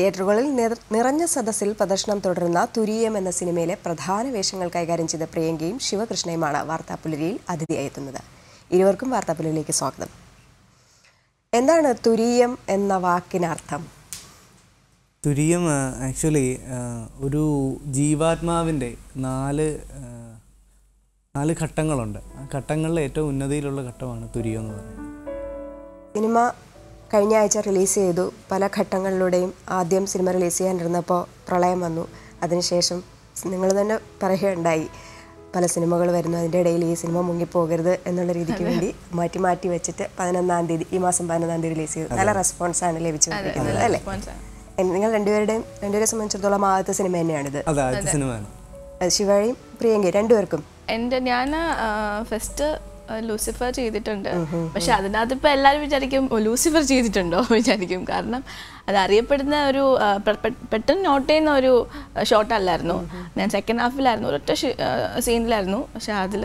തിയേറ്ററുകളിൽ നിറ- നിറഞ്ഞ സദസ്സിൽ പ്രദർശനം തുടരുന്ന തുരീയം എന്ന സിനിമയിലെ പ്രധാന വേഷങ്ങൾ കൈകാര്യം ചെയ്ത പ്രിയങ്കയും ശിവകൃഷ്ണയുമാണ് വാർത്താപ്പുലരിയിൽ അതിഥിയായി എത്തുന്നത് ഇരുവർക്കും വാർത്താപ്പുലരിയിലേക്ക് സ്വാഗതം എന്താണ് തുരീയം എന്ന വാക്കിനർത്ഥം തുരിയം ആക്ച്വലി ഒരു ജീവാത്മാവിൻ്റെ നാല് ആ, നാല് ഘട്ടങ്ങളുണ്ട് ആ ഘട്ടങ്ങളിലെ ഏറ്റവും ഉന്നതിയിലുള്ള ഘട്ടമാണ് തുരിയം എന്ന് പറയുന്നത് സിനിമ കഴിഞ്ഞ ആഴ്ച റിലീസ് ചെയ്തു പല ഘട്ടങ്ങളിലൂടെയും ആദ്യം സിനിമ റിലീസ് ചെയ്യാനിരുന്നപ്പോൾ പ്രളയം വന്നു അതിനുശേഷം നിങ്ങൾ തന്നെ പറയുകയുണ്ടായി പല സിനിമകൾ വരുന്നു അതിൻ്റെ ഇടയിൽ ഈ സിനിമ മുങ്ങിപ്പോകരുത് എന്നുള്ള രീതിക്ക് വേണ്ടി മാറ്റി മാറ്റി വെച്ചിട്ട് പതിനൊന്നാം തീയതി ഈ മാസം പതിനൊന്നാം തീയതി റിലീസ് ചെയ്തു നല്ല റെസ്പോൺസാണ് ലഭിച്ചുകൊണ്ടിരിക്കുന്നത് അല്ലേ എൻ- നിങ്ങൾ രണ്ടുപേരുടെയും രണ്ടുപേരെ സംബന്ധിച്ചിടത്തോളം ആദ്യത്തെ സിനിമ തന്നെയാണിത് അത് ആദ്യത്തെ സിനിമയാണ് അത് ശിവയും പ്രിയങ്കയും രണ്ടുപേർക്കും എൻ്റെ ഞാൻ ഫസ്റ്റ് ലൂസിഫർ ചെയ്തിട്ടുണ്ട് പക്ഷെ അതിനകത്ത് ഇപ്പൊ എല്ലാവരും വിചാരിക്കും "ഓ, ലൂസിഫർ ചെയ്തിട്ടുണ്ടോ വിചാരിക്കും കാരണം അത് അറിയപ്പെടുന്ന ഒരു ആ, പെ- പെ- പെട്ടെന്ന് നോട്ട് ചെയ്യുന്ന ഒരു ഷോട്ട് അല്ലായിരുന്നു ഞാൻ സെക്കൻഡ് ഹാഫിലായിരുന്നു ഒരൊറ്റ സീനിലായിരുന്നു പക്ഷെ അതിൽ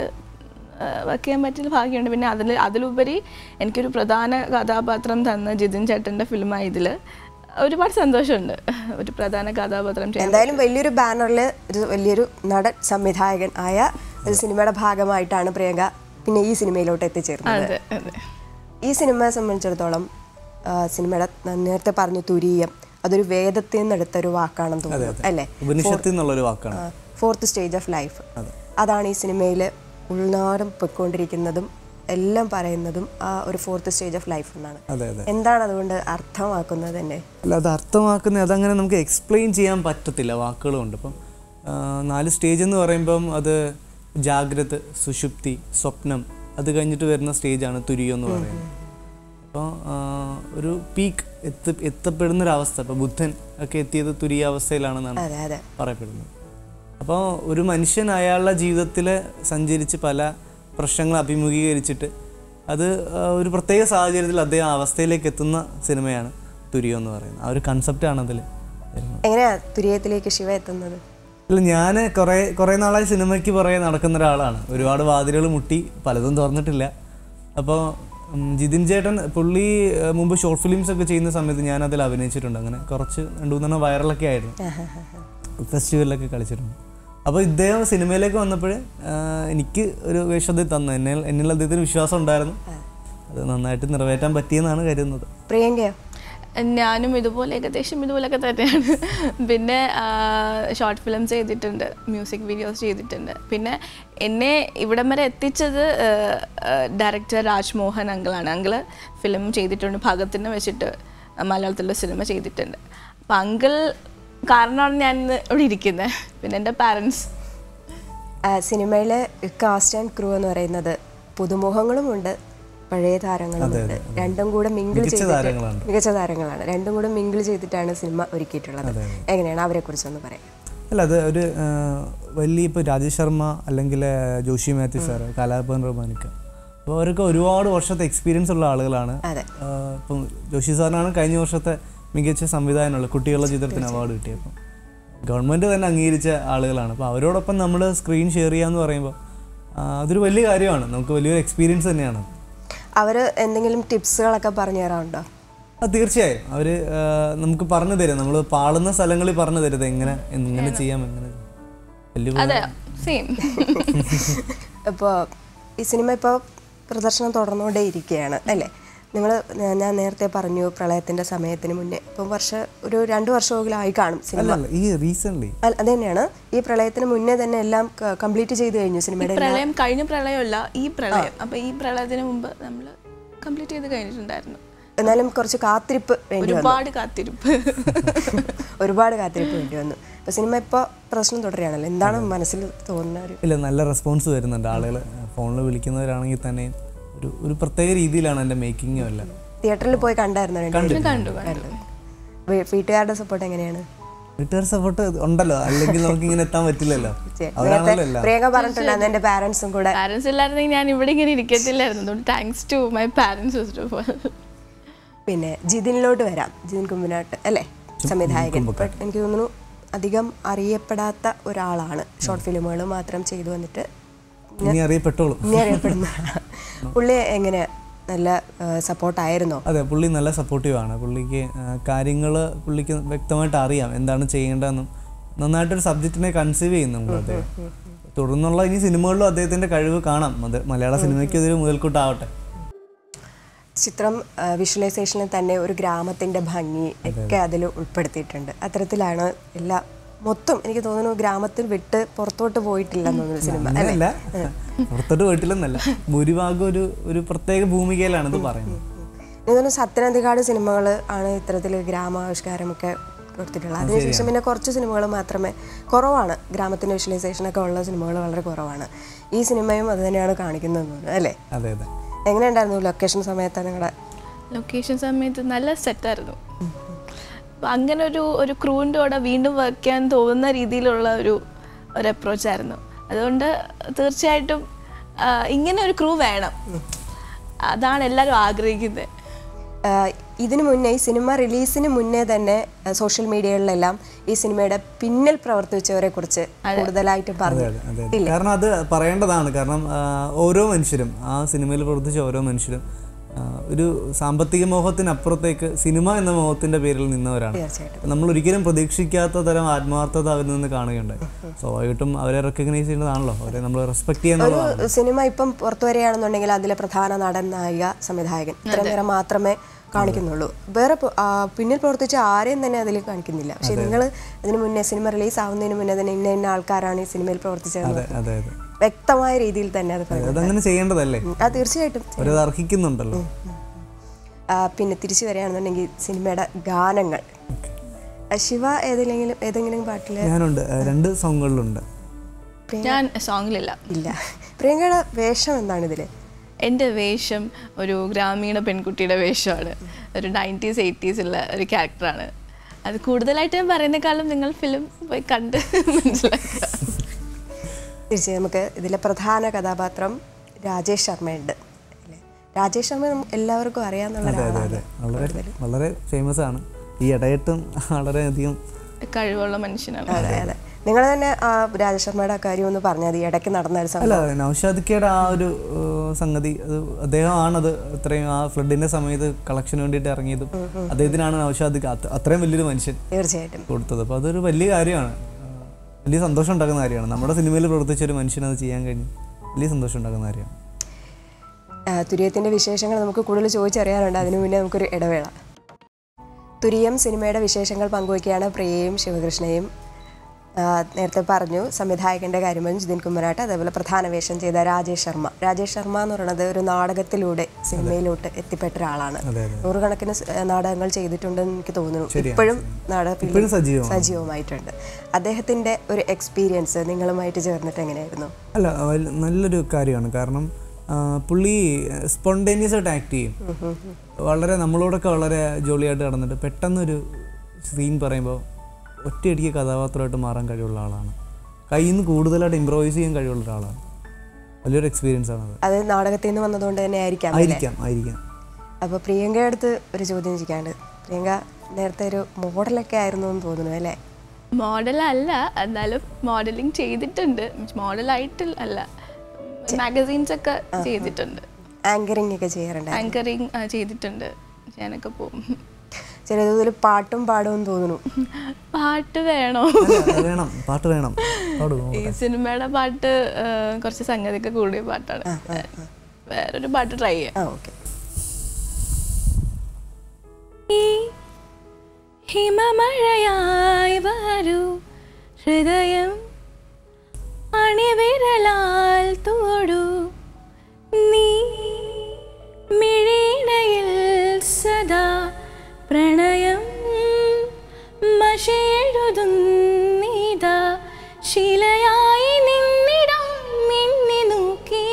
വർക്ക് ചെയ്യാൻ പറ്റിയ ഭാഗ്യമുണ്ട് പിന്നെ അതിൽ അതിലുപരി എനിക്കൊരു പ്രധാന കഥാപാത്രം തന്ന ജിതിൻ ചേട്ടൻ്റെ ഫിലിമായി ഇതിൽ ഒരുപാട് സന്തോഷമുണ്ട് ഒരു പ്രധാന കഥാപാത്രം ചെയ്യാൻ എന്തായാലും വലിയൊരു ബാനറിൽ ഒരു വലിയൊരു നടൻ സംവിധായകൻ ആയ ഒരു സിനിമയുടെ ഭാഗമായിട്ടാണ് പ്രിയങ്ക പിന്നെ ഈ സിനിമയിലോട്ട് എത്തിച്ചേർന്നത് അതെ അതെ ഈ സിനിമയെ സംബന്ധിച്ചിടത്തോളം ആ, സിനിമയുടെ ന- നേരത്തെ പറഞ്ഞു തുരീയം അതൊരു വേദത്തിൽ നിന്ന് എടുത്ത ഒരു വാക്കാണെന്ന് തോന്നുന്നു അല്ലേ ഉപനിഷത്തിൽ നിന്നുള്ളൊരു വാക്കാണ് ഫോർത്ത് സ്റ്റേജ് ഓഫ് ലൈഫ് അതാണ് ഈ സിനിമയിൽ ഉൾനാടും പൊയ്ക്കൊണ്ടിരിക്കുന്നതും എല്ലാം പറയുന്നതും ആ ഒരു ഫോർത്ത് സ്റ്റേജ് ഓഫ് ലൈഫ് എന്നാണ് അതെ അതെ എന്താണ് അതുകൊണ്ട് അർത്ഥമാക്കുന്നത് തന്നെ അല്ല അത് അർത്ഥമാക്കുന്നത് അതങ്ങനെ നമുക്ക് എക്സ്പ്ലെയിൻ ചെയ്യാൻ പറ്റത്തില്ല വാക്കുകൾ കൊണ്ട് ഇപ്പം ആ, നാല് സ്റ്റേജ് എന്ന് പറയുമ്പം അത് ജാഗ്രത സുഷുപ്തി സ്വപ്നം അത് കഴിഞ്ഞിട്ട് വരുന്ന സ്റ്റേജാണ് തുരിയോ എന്ന് പറയുന്നത് അപ്പോൾ ഒരു പീക്ക് എത്തി എത്തപ്പെടുന്നൊരവസ്ഥ ഇപ്പോൾ ബുദ്ധൻ ഒക്കെ എത്തിയത് തുരിയ അവസ്ഥയിലാണെന്നാണ് അതെ അതെ പറയപ്പെടുന്നത് അപ്പോൾ ഒരു മനുഷ്യൻ അയാളുടെ ജീവിതത്തിൽ സഞ്ചരിച്ച് പല പ്രശ്നങ്ങൾ അഭിമുഖീകരിച്ചിട്ട് അത് ആ, ഒരു പ്രത്യേക സാഹചര്യത്തിൽ അദ്ദേഹം ആ അവസ്ഥയിലേക്ക് എത്തുന്ന സിനിമയാണ് തുരിയോ എന്ന് പറയുന്നത് ആ ഒരു കൺസെപ്റ്റാണ് അതിൽ വരുന്നത് എങ്ങനെയാ തുരീയത്തിലേക്ക് ശിവ എത്തുന്നത് അല്ല ഞാൻ കുറേ കുറേ നാളായി സിനിമയ്ക്ക് പുറകെ നടക്കുന്ന ഒരാളാണ് ഒരുപാട് വാതിലുകൾ മുട്ടി പലതും തുറന്നിട്ടില്ല അപ്പോൾ ഉം, ജിതിൻ ചേട്ടൻ പുള്ളി ആ, മുമ്പ് ഷോർട്ട് ഫിലിംസ് ഒക്കെ ചെയ്യുന്ന സമയത്ത് ഞാൻ അതിൽ അഭിനയിച്ചിട്ടുണ്ട് അങ്ങനെ കുറച്ച് രണ്ടു മൂന്നെണ്ണം വൈറലൊക്കെ ആയിരുന്നു ഫെസ്റ്റിവലിലൊക്കെ കളിച്ചിട്ടുണ്ട് അപ്പോൾ ഇദ്ദേഹം സിനിമയിലേക്ക് വന്നപ്പോൾ എനിക്ക് ഒരു വേഷത്തിൽ തന്നു എന്നെ എന്നിൽ അദ്ദേഹത്തിന് വിശ്വാസം ഉണ്ടായിരുന്നു അത് നന്നായിട്ട് നിറവേറ്റാൻ പറ്റിയെന്നാണ് കരുതുന്നത് പ്രിയങ്കയോ ഞാനും ഇതുപോലെ ഏകദേശം ഇതുപോലൊക്കെ തന്നെയാണ് പിന്നെ ഷോർട്ട് ഫിലിംസ് ചെയ്തിട്ടുണ്ട് മ്യൂസിക് വീഡിയോസ് ചെയ്തിട്ടുണ്ട് പിന്നെ എന്നെ ഇവിടം വരെ എത്തിച്ചത് ഡയറക്ടർ രാജ്മോഹൻ അങ്കിളാണ് അങ്കിള് ഫിലിം ചെയ്തിട്ടുണ്ട് ഭഗത്തിനെ വെച്ചിട്ട് മലയാളത്തിലുള്ള സിനിമ ചെയ്തിട്ടുണ്ട് അപ്പം അങ്കിൾ കാരണമാണ് ഞാൻ ഇന്ന് ഇവിടെ ഇരിക്കുന്നത് പിന്നെ എൻ്റെ പാരൻസ് ആ, സിനിമയിലെ കാസ്റ്റ് ആൻഡ് ക്രൂ എന്ന് പറയുന്നത് പുതുമുഖങ്ങളുമുണ്ട് പഴയ താരങ്ങളുമുണ്ട് രണ്ടും കൂടെ മിങ്കിൾ മികച്ച ചെയ്തിട്ട് താരങ്ങളാണ്. മികച്ച താരങ്ങളാണ് രണ്ടും കൂടെ മിങ്കിൾ ചെയ്തിട്ടാണ് സിനിമ ഒരുക്കിയിട്ടുള്ളത് എങ്ങനെയാണ് അവരെ കുറിച്ചൊന്ന് പറയാം അല്ല അത് ഒരു ആ, വലിയ ഇപ്പോൾ രാജേഷ് ശർമ്മ അല്ലെങ്കിൽ ജോഷി മാത്യു സാറ് കലാഭവൻ റഹ്മാനിക്ക അപ്പോൾ അവരൊക്കെ ഒരുപാട് വർഷത്തെ എക്സ്പീരിയൻസ് ഉള്ള ആളുകളാണ് അതെ ആ, ഇപ്പം ജോഷി സാറിനാണ് കഴിഞ്ഞ വർഷത്തെ മികച്ച സംവിധാനമുള്ള കുട്ടികളുടെ ചിത്രത്തിന് അവാർഡ് കിട്ടിയത് അപ്പം ഗവൺമെൻറ് തന്നെ അംഗീകരിച്ച ആളുകളാണ് അപ്പോൾ അവരോടൊപ്പം നമ്മൾ സ്ക്രീൻ ഷെയർ ചെയ്യാന്ന് പറയുമ്പോൾ ആ, അതൊരു വലിയ കാര്യമാണ് നമുക്ക് വലിയൊരു എക്സ്പീരിയൻസ് തന്നെയാണ് അവർ എന്തെങ്കിലും ടിപ്സുകളൊക്കെ പറഞ്ഞു തരാറുണ്ടോ ആ തീർച്ചയായും അവർ നമുക്ക് പറഞ്ഞു തരും നമ്മൾ പാളുന്ന സ്ഥലങ്ങളിൽ പറഞ്ഞു തരുത് എങ്ങനെ എങ്ങനെ ചെയ്യാം എങ്ങനെ വലിയ അതെ സെയിം ഇപ്പോൾ ഈ സിനിമ ഇപ്പോൾ പ്രദർശനം തുടർന്നുകൊണ്ടേ ഇരിക്കുകയാണ് അല്ലേ നിങ്ങൾ ഞാൻ നേരത്തെ പറഞ്ഞു പ്രളയത്തിൻ്റെ സമയത്തിന് മുന്നേ ഇപ്പം വർഷം ഒരു രണ്ട് വർഷമെങ്കിലും ആയി കാണും സിനിമ അല്ല അല്ല, ഈ റീസെൻ്റ്ലി അല്ല, അത് തന്നെയാണ് ഈ പ്രളയത്തിന് മുന്നേ തന്നെ എല്ലാം കംപ്ലീറ്റ് ചെയ്ത് കഴിഞ്ഞു സിനിമയുടെ എല്ലാ- പ്രളയം കഴിഞ്ഞ പ്രളയമല്ല ഈ പ്രളയം അപ്പൊ ഈ പ്രളയത്തിന് മുമ്പ് നമ്മൾ കംപ്ലീറ്റ് ചെയ്ത് കഴിഞ്ഞിട്ടുണ്ടായിരുന്നു എന്നാലും കുറച്ച് കാത്തിരിപ്പ് വേണ്ടി വന്നു ഒരുപാട് കാത്തിരിപ്പ് ഒരുപാട് കാത്തിരിപ്പ് വേണ്ടി വന്നു അപ്പോൾ സിനിമ ഇപ്പോൾ പ്രശ്നം തുടരുകയാണല്ലോ എന്താണ് മനസ്സിൽ തോന്നുന്ന ഒരു ഇല്ല നല്ല റെസ്പോൺസ് വരുന്നുണ്ട് ആളുകൾ ഫോണിൽ വിളിക്കുന്നവരാണെങ്കിൽ തന്നെ ഒരു ഒരു പ്രത്യേക രീതിയിലാണ് എൻ്റെ മേക്കിങ്ങും എല്ലാം തിയേറ്ററിൽ പോയി കണ്ടായിരുന്നു കണ്ടു കണ്ടു വീട്ടുകാരുടെ സപ്പോർട്ട് എങ്ങനെയാണ് വീട്ടുകാർ സപ്പോർട്ട് ഉണ്ടല്ലോ അല്ലെങ്കിൽ നമുക്ക് ഇങ്ങനെ എത്താൻ പറ്റില്ലല്ലോ അവരാണല്ലോ എല്ലാം പ്രിയങ്ക പറഞ്ഞിട്ടുണ്ടായിരുന്നു എൻ്റെ പാരൻസും കൂടെ പാരന്റ്സ് ഇല്ലായിരുന്നെങ്കിൽ ഞാൻ ഇവിടെ ഇങ്ങനെ ഇരിക്കത്തില്ലായിരുന്നു അതുകൊണ്ട് thanks to my parents first of all പിന്നെ ജിതിനിലോട്ട് വരാം ജിതിൻ കുമ്പിനാട്ട് അല്ലേ സംവിധായകൻ But എനിക്ക് തോന്നുന്നു അധികം അറിയപ്പെടാത്ത ഒരാളാണ് ഷോർട്ട് ഫിലിമുകൾ മാത്രം ചെയ്തു വന്നിട്ട് ഇനി അറിയപ്പെട്ടോളും ഇനി അറിയപ്പെടുന്ന പുള്ളി എങ്ങനെ നല്ല സപ്പോർട്ടായിരുന്നോ അതെ പുള്ളി നല്ല സപ്പോർട്ടീവ് ആണ് പുള്ളിക്ക് കാര്യങ്ങൾ പുള്ളിക്ക് വ്യക്തമായിട്ട് അറിയാം എന്താണ് ചെയ്യേണ്ടതെന്നും നന്നായിട്ടൊരു സബ്ജക്റ്റിനെ കൺസീവ് ചെയ്യുന്നുണ്ട് അദ്ദേഹം തുടർന്നുള്ള ഇനി സിനിമകളിലും അദ്ദേഹത്തിന്റെ കഴിവ് കാണാം അത് മലയാള സിനിമയ്ക്ക് ഇതൊരു മുതൽക്കൂട്ടാവട്ടെ ചിത്രം വിഷ്വലൈസേഷനിൽ തന്നെ ഒരു ഗ്രാമത്തിന്റെ ഭംഗി ഒക്കെ അതിൽ ഉൾപ്പെടുത്തിയിട്ടുണ്ട് അത്തരത്തിലാണ് എല്ലാ മൊത്തം എനിക്ക് തോന്നുന്നു ഗ്രാമത്തിൽ വിട്ട് പുറത്തോട്ട് പോയിട്ടില്ലെന്ന് തോന്നുന്നു സിനിമ അല്ലേ അങ്ങനെയല്ല പുറത്തോട്ട് പോയിട്ടില്ലെന്നല്ല ഭൂരിഭാഗം ഒരു ഒരു പ്രത്യേക ഭൂമികയിലാണ് ഇത് പറയുന്നത് എനിക്ക് തോന്നുന്നു സത്യനന്ദിക്കാട് സിനിമകൾ ആണ് ഇത്തരത്തിൽ ഗ്രാമാവിഷ്കാരമൊക്കെ കൊടുത്തിട്ടുള്ളത് അതിനുശേഷം പിന്നെ കുറച്ച് സിനിമകൾ മാത്രമേ കുറവാണ് ഗ്രാമത്തിൻ്റെ വിഷ്വലൈസേഷനൊക്കെ ഉള്ള സിനിമകൾ വളരെ കുറവാണ് ഈ സിനിമയും അത് തന്നെയാണ് കാണിക്കുന്നത് തോന്നുന്നു അല്ലേ അതെ അതെ എങ്ങനെയുണ്ടായിരുന്നു ലൊക്കേഷൻ സമയത്ത് നിങ്ങളുടെ ലൊക്കേഷൻ സമയത്ത് നല്ല സെറ്റായിരുന്നു അപ്പം അങ്ങനെ ഒരു ഒരു ക്രൂവിൻ്റെ കൂടെ വീണ്ടും വർക്ക് ചെയ്യാൻ തോന്നുന്ന രീതിയിലുള്ള ഒരു ഒരു അപ്രോച്ചായിരുന്നു അതുകൊണ്ട് തീർച്ചയായിട്ടും ആ, ഇങ്ങനെ ഒരു ക്രൂ വേണം അതാണ് എല്ലാവരും ആഗ്രഹിക്കുന്നത് ആഹ് ഇതിനു മുന്നേ ഈ സിനിമ റിലീസിന് മുന്നേ തന്നെ സോഷ്യൽ മീഡിയകളിലെല്ലാം ഈ സിനിമയുടെ പിന്നിൽ പ്രവർത്തിച്ചവരെ കുറിച്ച് കൂടുതലായിട്ട് പറഞ്ഞു അതെ, അതെ, അതെ. കാരണം അത് പറയേണ്ടതാണ് കാരണം ആ, ഓരോ മനുഷ്യരും ആ സിനിമയിൽ പ്രവർത്തിച്ച ഓരോ മനുഷ്യരും ആ, ഒരു സാമ്പത്തിക മോഹത്തിനപ്പുറത്തേക്ക് സിനിമ എന്ന മോഹത്തിന്റെ പേരിൽ നിന്നവരാണ് തീർച്ചയായിട്ടും നമ്മൾ ഒരിക്കലും പ്രതീക്ഷിക്കാത്ത തരം ആത്മാർത്ഥത അവരിൽ നിന്ന് കാണുകയുണ്ടായി സ്വാഭാവികമായിട്ടും അവരെ റെക്കഗ്നൈസ് ചെയ്യുന്നതാണല്ലോ അവരെ നമ്മൾ റെസ്പെക്ട് ചെയ്യുന്നതാണ് ഒരു സിനിമ ഇപ്പം പുറത്തു വരികയാണെന്നുണ്ടെങ്കിൽ അതിലെ പ്രധാന നടൻ നായിക സംവിധായകൻ ഇത്രയും നേരം മാത്രമേ കാണിക്കുന്നുള്ളൂ വേറെ പു- ആ, പിന്നിൽ പ്രവർത്തിച്ച ആരെയും തന്നെ അതിൽ കാണിക്കുന്നില്ല പക്ഷെ നിങ്ങൾ അതിന് മുന്നേ സിനിമ റിലീസ് ആവുന്നതിന് മുന്നേ തന്നെ ഇന്ന ഇന്ന ആൾക്കാരാണ് ഈ സിനിമയിൽ പ്രവർത്തിച്ചത് അതെ അതെ അതെ വ്യക്തമായ രീതിയിൽ തന്നെ അത് പറയും അതങ്ങനെ ചെയ്യേണ്ടതല്ലേ ആ തീർച്ചയായിട്ടും അവരത് അർഹിക്കുന്നുണ്ടല്ലോ ആ, പിന്നെ തിരിച്ചു വരികയാണെന്നുണ്ടെങ്കിൽ സിനിമയുടെ ഗാനങ്ങൾ ആ, ശിവ ഏതെങ്കിലും ഏതെങ്കിലും പാട്ടിൽ ഞാനുണ്ട് ആ, രണ്ട് സോങ്ങുകളിലുണ്ട് ഞാൻ സോങ്ങിലില്ല ഇല്ല പ്രിയങ്കയുടെ വേഷം എന്താണ് ഇതില് എൻ്റെ വേഷം ഒരു ഗ്രാമീണ പെൺകുട്ടിയുടെ വേഷമാണ് ഒരു നയൻറ്റീസ് എയ്റ്റീസുള്ള ഒരു ക്യാരക്ടറാണ് അത് കൂടുതലായിട്ട് ഞാൻ പറയുന്നേക്കാളും നിങ്ങൾ ഫിലിം പോയി കണ്ട് മനസ്സിലാക്കുക തീർച്ചയായും നമുക്ക് ഇതിലെ പ്രധാന കഥാപാത്രം രാജേഷ് ശർമ്മയുണ്ട് അല്ലേ? രാജേഷ് ശർമ്മ നമ്മ- എല്ലാവർക്കും അറിയാവുന്ന അതെ അതെ അതെ വളരെ വളരെ ഫേമസ് ആണ് ഈ ഇടയിട്ടും വളരെയധികം കഴിവുള്ള മനുഷ്യനാണ് അതെ അതെ നിങ്ങൾ തന്നെ ആ രാജേഷ് ശർമ്മയുടെ കാര്യം ഒന്ന് പറഞ്ഞത് ഈ ഇടയ്ക്ക് നടന്ന ഒരു സംഭവം അല്ല നൗഷാദിക്കയുടെ ആ ഒരു ഏഹ്, സംഗതി അത് അദ്ദേഹമാണത് ഇത്രയും ആ ഫ്ലഡിന്റെ സമയത്ത് കളക്ഷന് വേണ്ടിയിട്ട് ഇറങ്ങിയതും അദ്ദേഹത്തിനാണ് നൗഷാദിക്ക് അത്ര- അത്രയും വലിയൊരു മനുഷ്യൻ തീർച്ചയായിട്ടും കൊടുത്തത് അപ്പോൾ അതൊരു വലിയ കാര്യമാണ് ഏഹ്, വലിയ സന്തോഷം ഉണ്ടാക്കുന്ന കാര്യമാണ് നമ്മുടെ സിനിമയിൽ പ്രവർത്തിച്ച ഒരു മനുഷ്യന് അത് ചെയ്യാൻ കഴിഞ്ഞു വലിയ സന്തോഷം ഉണ്ടാക്കുന്ന കാര്യമാണ് ആ, തുര്യത്തിന്റെ വിശേഷങ്ങൾ നമുക്ക് കൂടുതൽ ചോദിച്ചറിയാനുണ്ട് അതിനു മുന്നേ നമുക്കൊരു ഇടവേള തുരിയം സിനിമയുടെ വിശേഷങ്ങൾ പങ്കുവയ്ക്കുകയാണ് പ്രിയയും ശിവകൃഷ്ണയും ആ, നേരത്തെ പറഞ്ഞു സംവിധായകന്റെ കാര്യം പറഞ്ഞു ജിതിൻ കുമ്മരാട്ട് അതേപോലെ പ്രധാന വേഷം ചെയ്ത രാജേഷ് ശർമ്മ രാജേഷ് ശർമ്മ എന്ന് പറയുന്നത് ഒരു നാടകത്തിലൂടെ സിനിമയിലോട്ട് എത്തിപ്പെട്ട ഒരാളാണ് അതെ അതെ നൂറുകണക്കിന് സ്- നാടകങ്ങൾ ചെയ്തിട്ടുണ്ടെന്ന് എനിക്ക് തോന്നുന്നു ഇപ്പോഴും നാടക ഇപ്പോഴും സജീവമാണ് സജീവമായിട്ടുണ്ട് അദ്ദേഹത്തിന്റെ ഒരു എക്സ്പീരിയൻസ് നിങ്ങളുമായിട്ട് ചേർന്നിട്ട് എങ്ങനെയായിരുന്നു അല്ല വൽ- നല്ലൊരു കാര്യമാണ് കാരണം ആ, പുള്ളി സ്പോണ്ടേനിയസ് ആയിട്ട് ആക്ട് ചെയ്യും വളരെ നമ്മളോടൊക്കെ വളരെ ജോളിയായിട്ട് നടന്നിട്ട് പെട്ടെന്നൊരു സീൻ പറയുമ്പോൾ ഒറ്റയടിക്ക് കഥാപാത്രമായിട്ട് മാറാൻ കഴിവുള്ള ആളാണ് കയ്യിൽ നിന്ന് കൂടുതലായിട്ട് ഇമ്പ്രോവൈസ് ചെയ്യാൻ കഴിവുള്ള ഒരാളാണ് വലിയൊരു എക്സ്പീരിയൻസ് ആണത് അത് നാടകത്തിൽ നിന്ന് വന്നതുകൊണ്ട് തന്നെ ആയിരിക്കാം ആയിരിക്കാം ആയിരിക്കാം അപ്പോൾ പ്രിയങ്കയുടെ അടുത്ത് ഒരു ചോദ്യം ചോദിക്കാണ്ട് പ്രിയങ്ക നേരത്തെ ഒരു മോഡലൊക്കെ ആയിരുന്നു എന്ന് തോന്നുന്നു അല്ലേ മോഡലല്ല എന്നാലും മോഡലിംഗ് ചെയ്തിട്ടുണ്ട് മോഡലായിട്ട് അല്ല മാഗസീൻസ് ഒക്കെ ചെയ്തിട്ടുണ്ട് ആങ്കറിംഗ് ഒക്കെ ചെയ്യാറുണ്ട് ആങ്കറിങ് ചെയ്തിട്ടുണ്ട് ഞാനൊക്കെ പോകും ചില ഇതിൽ പാട്ടും പാടുമെന്ന് തോന്നുന്നു പാട്ട് വേണോ അല്ല, അത് വേണം പാട്ട് വേണം പാടുമോ ഈ സിനിമയുടെ പാട്ട് ആ, കുറച്ച് സംഗതിയൊക്കെ കൂടിയ പാട്ടാണ് വേറൊരു പാട്ട് ട്രൈ ചെയ്യാം ആ ഓക്കെ ഈ ഹിമമഴയായി വരൂ ഹൃദയം അണിവിരലാൽ തോടൂ നീ മിഴിനയിൽ സദാ പ്രണയം മഷെഴുതുന്നീതാ ശിലയായി നിന്നിടം മിന്നി നോക്കി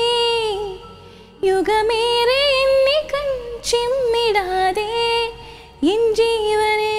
യുഗമേറെ എന്നെ കൺചിമ്മിടാതെ എൻ ജീവനേ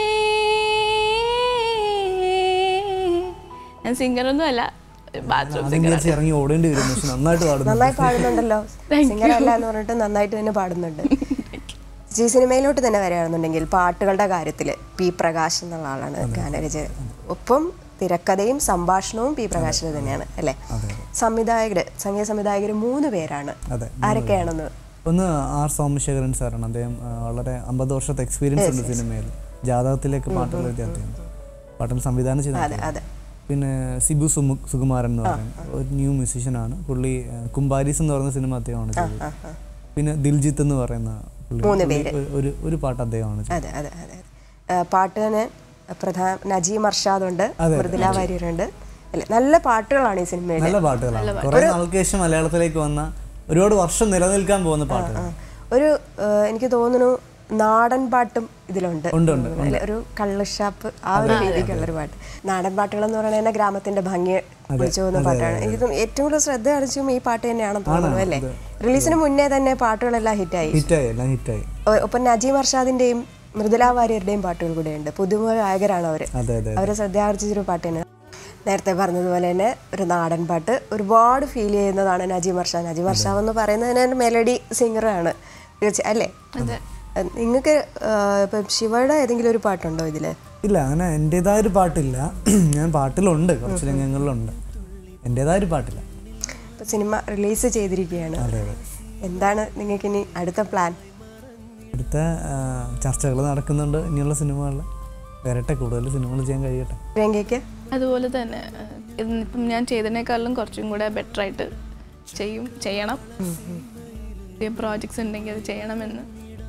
ഞാൻ സിംഗറൊന്നും അല്ല ബാത്റൂം അതും വിചാരിച്ച് ഇറങ്ങി ഓടേണ്ടി വരും പക്ഷെ നന്നായിട്ട് പാടുന്നു നന്നായി പാടുന്നുണ്ടല്ലോ സിംഗർ അല്ല എന്ന് പറഞ്ഞിട്ട് നന്നായിട്ട് തന്നെ പാടുന്നുണ്ട് ഈ സിനിമയിലോട്ട് തന്നെ വരികയാണെന്നുണ്ടെങ്കിൽ പാട്ടുകളുടെ കാര്യത്തിൽ പി പ്രകാശ് എന്നുള്ള ആളാണ് ഗാനരചന ഒപ്പം തിരക്കഥയും സംഭാഷണവും പി പ്രകാശിന് തന്നെയാണ് അല്ലേ സംവിധായകര് സംഗീത സംവിധായകർ മൂന്ന് പേരാണ് അതെ ആരൊക്കെയാണെന്ന് ഒന്ന് ആർ സോമശേഖരൻ സാറാണ് അദ്ദേഹം ആ, വളരെ അമ്പത് വർഷത്തെ എക്സ്പീരിയൻസ് ഉണ്ട് സിനിമയിൽ ജാതകത്തിലേക്ക് പാട്ടുകൾ എഴുതിയ അദ്ദേഹം പാട്ടുകൾ സംവിധാനം ചെയ്ത അതെ അദ്ദേഹം. അതെ പിന്നെ സിബു സുമു സുകുമാരൻ എന്ന് പറയുന്നത് ഒരു ന്യൂ മ്യൂസീഷ്യനാണ് പുള്ളി ആ, കുംബാരീസ് എന്ന് പറയുന്ന സിനിമ അദ്ദേഹമാണ് ചെയ്തത് ആ, ആ. പിന്നെ ദിൽജിത്ത് എന്ന് പറയുന്ന പുള്ളി മൂന്ന് പുള്ളി പേര്. ഒരു- ഒരു ഒരു പാട്ട് അദ്ദേഹമാണ് ചെയ്തത് അതെ അതെ അതെ അതെ പാട്ടിന് പ്രധാന നജീം അർഷാദ് ഉണ്ട് മൃദുല വാര്യരുണ്ട് അല്ലേ നല്ല പാട്ടുകളാണ് ഈ സിനിമയിൽ നല്ല പാട്ടുകളാണ് കുറെ നാൾക്ക് ശേഷം മലയാളത്തിലേക്ക് വന്ന ഒരുപാട് വർഷം നിലനിൽക്കാൻ പോകുന്ന പാട്ടുകൾ ഒരു ആ, എനിക്ക് തോന്നുന്നു നാടൻ പാട്ടും ഇതിലുണ്ട് ഉണ്ട്, ഉണ്ട്, അല്ലേ? ഒരു കള്ളുഷാപ്പ് ആ ഒരു രീതിക്കുള്ളൊരു പാട്ട് നാടൻ പാട്ടുകൾ എന്ന് പറയുന്നത് തന്നെ ഗ്രാമത്തിന്റെ ഭംഗി വിളിച്ചു പോകുന്ന പാട്ടാണ് എനിക്ക് തോന്നുന്നു ഏറ്റവും കൂടുതൽ ശ്രദ്ധ അടിച്ചും ഈ പാട്ട് തന്നെയാണെന്ന് തോന്നുന്നു അല്ലേ റിലീസിന് മുന്നേ തന്നെ പാട്ടുകളെല്ലാം ഹിറ്റായി ഹിറ്റായി എല്ലാം ഹിറ്റായി ഒ- ഒപ്പം നജീം അർഷാദിന്റെയും മൃദുല വാര്യരുടെയും പാട്ടുകൾ കൂടെയുണ്ട് പുതുമുഖ ഗായകരാണ് അവർ അതെ അതെ അവരെ ശ്രദ്ധയാർജിച്ചൊരു പാട്ട് തന്നെ നേരത്തെ പറഞ്ഞതുപോലെ തന്നെ ഒരു നാടൻ പാട്ട് ഒരുപാട് ഫീൽ ചെയ്യുന്നതാണ് നജീം അർഷാദ് നജീം അർഷാദ് എന്ന് പറയുന്നതിന് തന്നെ മെലഡി സിംഗറാണ് തീർച്ച അല്ലേ നിങ്ങൾക്ക് ഇപ്പം ശിവയുടെ ഏതെങ്കിലും ഒരു പാട്ടുണ്ടോ ഇതില് ഇല്ല അങ്ങനെ എൻ്റെതായ ഒരു പാട്ടില്ല ഞാൻ പാട്ടിലുണ്ട് കുറച്ച് രംഗങ്ങളിലുണ്ട് എൻ്റെതായ ഒരു പാട്ടില്ല ഇപ്പം സിനിമ റിലീസ് ചെയ്തിരിക്കുകയാണ് അതെ അതെ എന്താണ് നിങ്ങൾക്ക് ഇനി അടുത്ത പ്ലാൻ അടുത്ത ചർച്ചകൾ നടക്കുന്നുണ്ട് ഇനിയുള്ള സിനിമകളിൽ വരട്ടെ കൂടുതൽ സിനിമകൾ ചെയ്യാൻ കഴിയട്ടെ പ്രിയങ്കയ്ക്ക് അതുപോലെ തന്നെ ഏഹ്, ഇന്നിപ്പം ഞാൻ ചെയ്തതിനേക്കാളും കുറച്ചും കൂടെ ബെറ്റർ ആയിട്ട് ചെയ്യും ചെയ്യണം പുതിയ പ്രോജക്ട്സ് ഉണ്ടെങ്കിൽ അത് ചെയ്യണമെന്ന്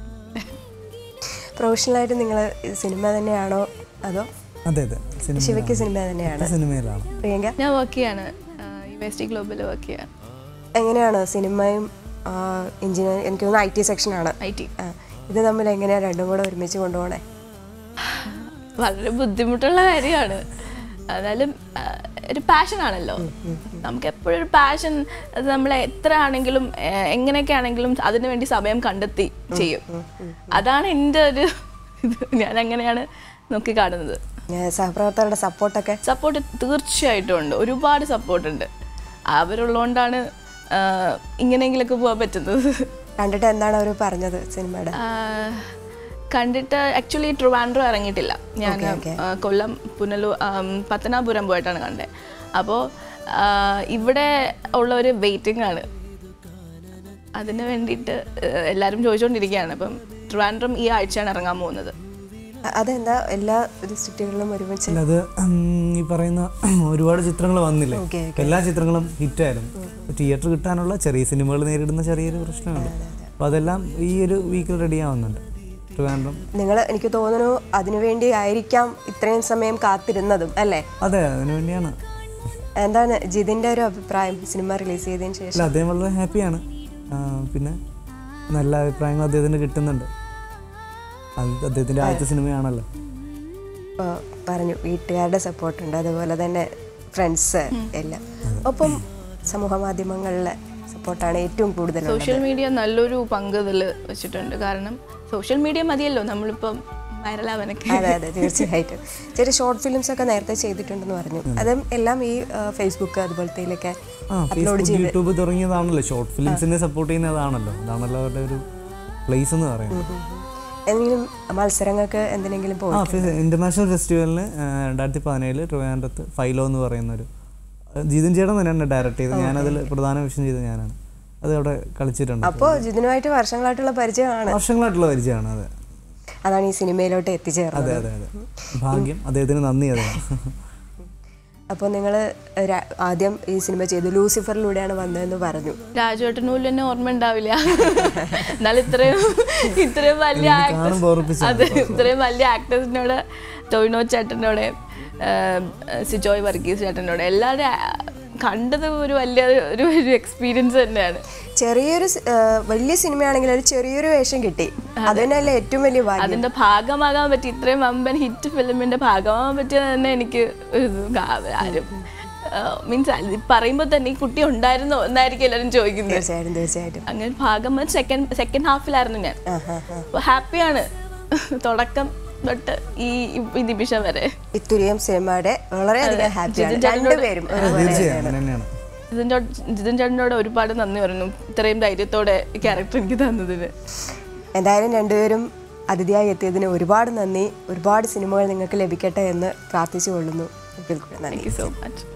പ്രൊഫഷണലായിട്ട് നിങ്ങൾ സിനിമ തന്നെയാണോ അതോ അതെ അതെ സിനിമ ശിവയ്ക്ക് സിനിമ തന്നെയാണ് സിനിമയിലാണ് പ്രിയങ്ക ഞാൻ വർക്ക് ചെയ്യാണ് യു എസ് ടി ഗ്ലോബിൽ വർക്ക് ചെയ്യാണ് എങ്ങനെയാണ് സിനിമയും എഞ്ചിനീയറിംഗ് എനിക്ക് തോന്നുന്നു ഐ ടി സെക്ഷനാണ് ഐ ടി ആ, ഇത് തമ്മിൽ എങ്ങനെയാണ് രണ്ടും കൂടെ ഒരുമിച്ച് കൊണ്ടുപോകണേ വളരെ ബുദ്ധിമുട്ടുള്ള കാര്യമാണ് എന്നാലും ആ, ഒരു പാഷൻ ആണല്ലോ നമുക്ക് എപ്പോഴും ഒരു പാഷൻ അത് നമ്മൾ എത്ര ആണെങ്കിലും ഏ, എങ്ങനെയൊക്കെ ആണെങ്കിലും അതിനു വേണ്ടി സമയം കണ്ടെത്തി ചെയ്യും അതാണ് എൻ്റെ ഒരു ഇത് ഞാൻ അങ്ങനെയാണ് നോക്കി കാണുന്നത് ഏ, സഹപ്രവർത്തകരുടെ സപ്പോർട്ടൊക്കെ സപ്പോർട്ട് തീർച്ചയായിട്ടും ഉണ്ട് ഒരുപാട് സപ്പോർട്ട് ഉണ്ട് അവരുള്ളതുകൊണ്ടാണ് ആ, ഇങ്ങനെയെങ്കിലൊക്കെ പോകാൻ പറ്റുന്നത് കണ്ടിട്ട് എന്താണ് അവർ പറഞ്ഞത് സിനിമയുടെ ആ, കണ്ടിട്ട് ആക്ച്വലി ട്രിവാൻഡ്രം ഇറങ്ങിയിട്ടില്ല ഞാൻ ആ, കൊല്ലം പുനലൂർ ആം, പത്തനാപുരം പോയിട്ടാണ് കണ്ടത് അപ്പോൾ ഇവിടെ ഉള്ളവർ വെയിറ്റിംഗ് ആണ് അതിന് വേണ്ടിയിട്ട് ഏഹ്, എല്ലാവരും ചോദിച്ചുകൊണ്ടിരിക്കുകയാണ് അപ്പം ട്രിവാൻഡ്രം ഈ ആഴ്ചയാണ് ഇറങ്ങാൻ പോകുന്നത് അ- അതെന്താ എല്ലാ ഡിസ്ട്രിക്റ്റുകളിലും ഒരുമിച്ച് അല്ല അത് ഉം, ഈ പറയുന്ന ഒരുപാട് ചിത്രങ്ങൾ വന്നില്ലേ ഓക്കെ, എല്ലാ ചിത്രങ്ങളും ഹിറ്റായിരുന്നു തിയേറ്റർ കിട്ടാനുള്ള ചെറിയ സിനിമകൾ നേരിടുന്ന ചെറിയൊരു പ്രശ്നമുണ്ട് അപ്പോൾ അതെല്ലാം ഈ ഒരു വീക്കിൽ റെഡി ആവുന്നുണ്ട് ട്രിവാൻഡ്രം നിങ്ങൾ എനിക്ക് തോന്നുന്നു അതിനുവേണ്ടി ആയിരിക്കാം ഇത്രയും സമയം കാത്തിരുന്നതും അല്ലേ അതെ അതിനു വേണ്ടിയാണ് എന്താണ് ജിതിന്റെ ഒരു അഭിപ്രായം സിനിമ റിലീസ് ചെയ്തതിന് ശേഷം അല്ല അദ്ദേഹം വളരെ ഹാപ്പിയാണ് ആ, പിന്നെ നല്ല അഭിപ്രായങ്ങൾ അദ്ദേഹത്തിന് കിട്ടുന്നുണ്ട് അത് അദ്ദേഹത്തിൻ്റെ ആദ്യത്തെ സിനിമയാണല്ലോ ഇപ്പോൾ പറഞ്ഞു വീട്ടുകാരുടെ സപ്പോർട്ടുണ്ട് അതുപോലെ തന്നെ ഫ്രണ്ട്സ് എല്ലാം ഒപ്പം സമൂഹ മാധ്യമങ്ങളിലെ സപ്പോർട്ടാണ് ഏറ്റവും കൂടുതൽ സോഷ്യൽ മീഡിയ നല്ലൊരു പങ്ക് ഇതിൽ വെച്ചിട്ടുണ്ട് കാരണം സോഷ്യൽ മീഡിയ മതിയല്ലോ നമ്മളിപ്പം വൈറലാവാനൊക്കെ അതെ അതെ തീർച്ചയായിട്ടും ചെറിയ ഷോർട്ട് ഫിലിംസ് ഒക്കെ നേരത്തെ ചെയ്തിട്ടുണ്ടെന്ന് പറഞ്ഞു അതും എല്ലാം ഈ ആ, ഫേസ്ബുക്ക് അതുപോലത്തേലൊക്കെ ആ ഫേസ്ബുക്ക് യൂട്യൂബ് തുടങ്ങിയതാണല്ലോ ഷോർട്ട് ഫിലിംസിനെ സപ്പോർട്ട് ചെയ്യുന്നതാണല്ലോ അതാണല്ലോ അവരുടെ ഒരു പ്ലേസ് എന്ന് പറയുന്നത് എന്തെങ്കിലും മത്സരങ്ങൾക്ക് എന്തിനെങ്കിലും ആ പോയി ഫെ- ഇന്റർനാഷണൽ ഫെസ്റ്റിവലിന് രണ്ടായിരത്തി പതിനേഴില് ട്രിവാൻഡ്രത്ത് ഫൈലോ എന്ന് പറയുന്ന ഒരു ജിതിൻ ചേട്ടൻ തന്നെയാണ് ഡയറക്റ്റ് ചെയ്തത് ഞാനതിൽ പ്രധാന വിഷയം ചെയ്തത് ഞാനാണ് അത് അവിടെ കളിച്ചിട്ടുണ്ട് അപ്പോൾ ജിതിനുമായിട്ട് വർഷങ്ങളായിട്ടുള്ള പരിചയമാണ് വർഷങ്ങളായിട്ടുള്ള പരിചയമാണ് അതെ അതാണ് ഈ സിനിമയിലോട്ട് എത്തിച്ചേർന്നത് അതെ അതെ അതെ ഭാഗ്യം അദ്ദേഹത്തിന് നന്ദി അതെ അപ്പോൾ നിങ്ങൾ ആദ്യം ഈ സിനിമ ചെയ്തു ലൂസിഫറിലൂടെയാണ് വന്നതെന്ന് പറഞ്ഞു രാജുവേട്ടനൂല് തന്നെ ഓർമ്മ ഉണ്ടാവില്ല എന്നാൽ ഇത്രയും ഇത്രയും വലിയ actors- കാണുമ്പോൾ ഓർപ്പിച്ചു അതെ ഇത്രയും വലിയ ആക്ടേഴ്സിനോട് ടോവിനോ ചേട്ടനോട് സിജോയ് വർഗീസ് ചേട്ടനോട് എല്ലാവരും ആ- കണ്ടത് ഒരു വലിയ ഒരു ഒരു എക്സ്പീരിയൻസ് തന്നെയാണ് ചെറിയൊരു സി- ആ, വലിയ സിനിമയാണെങ്കിൽ ഒരു ചെറിയൊരു വേഷം കിട്ടി അത് തന്നെയല്ലേ ഏറ്റവും വലിയ ഭാഗ്യം അതിന്റെ ഭാഗമാകാൻ പറ്റി ഇത്രയും വമ്പൻ ഹിറ്റ് ഫിലിമിന്റെ ഭാഗമാകാൻ പറ്റിയത് തന്നെ എനിക്ക് ഒരു ഇത് കാ- ആരും മീൻസ് പറയുമ്പോൾ തന്നെ ഈ കുട്ടി ഉണ്ടായിരുന്നോ എന്നായിരിക്കും എല്ലാവരും ചോദിക്കുന്നത് തീർച്ചയായിട്ടും തീർച്ചയായിട്ടും അങ്ങനെ ഭാഗം സെക്കൻഡ് സെക്കൻഡ് ഹാഫിലായിരുന്നു ഞാൻ ആ ഹാ ഹാ അപ്പോൾ ഹാപ്പിയാണ് തുടക്കം തൊട്ട് ഈ ഈ നിമിഷം വരെ ഈ തുരിയം സിനിമയുടെ വളരെയധികം ഹാപ്പിയാണ് രണ്ടുപേരും ഒരുപോലെ തീർച്ചയായും അങ്ങനെ തന്നെയാണ് ജിതിൻ ചോ- ജിതിൻ ചേട്ടനോട് ഒരുപാട് നന്ദി പറഞ്ഞു ഇത്രയും ധൈര്യത്തോടെ ഈ ക്യാരക്ടർ എനിക്ക് തന്നതിന് എന്തായാലും രണ്ടുപേരും അതിഥിയായി എത്തിയതിന് ഒരുപാട് നന്ദി ഒരുപാട് സിനിമകൾ നിങ്ങൾക്ക് ലഭിക്കട്ടെ എന്ന് പ്രാർത്ഥിച്ചു കൊള്ളുന്നു ഒരിക്കൽ കൂടി നന്ദി താങ്ക് യു സോ മച്ച്